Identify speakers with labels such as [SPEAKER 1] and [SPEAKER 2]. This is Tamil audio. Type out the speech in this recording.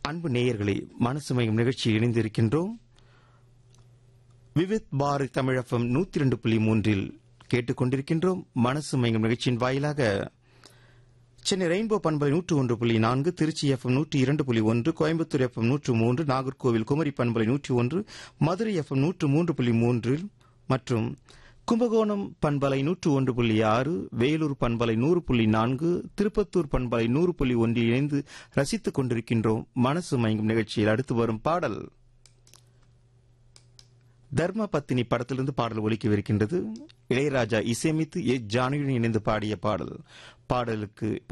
[SPEAKER 1] அன்பு நேயர்களே மனசுமயம் நிகழ்ச்சியில் இணைந்திருக்கின்றோம் விவித் பாரதி தமிழகம் நூத்தி ரெண்டு புள்ளி மூன்றில் கேட்டுக்கொண்டிருக்கின்றோம் மனசு மயங்கும் நிகழ்ச்சியின் வாயிலாக சென்னை ரெயின்போ பண்பலை நூற்று ஒன்று புள்ளி நான்கு திருச்சி எஃப்எம் நூற்றி இரண்டு புள்ளி ஒன்று கோயம்புத்தூர் எஃப்எம் நூற்று மூன்று நாகர்கோவில் குமரி பண்பலை நூற்றி ஒன்று மதுரை எஃப்எம் நூற்று மூன்று புள்ளி மூன்றில் மற்றும் கும்பகோணம் பண்பலை நூற்று ஒன்று புள்ளி ஆறு வேலூர் பண்பலை நூறு புள்ளி நான்கு திருப்பத்தூர் பண்பலை நூறு புள்ளி ஒன்றில் இணைந்து ரசித்துக் கொண்டிருக்கின்றோம் மனசு மயங்கும் நிகழ்ச்சியில் அடுத்து வரும் பாடல் தர்ம பத்தினி படத்திலிருந்து பாடல் ஒலிக்கவிருக்கின்றது இளையராஜா இசையமைத்து எ ஜானுடன் இணைந்து பாடிய பாடல் பாடலுக்கு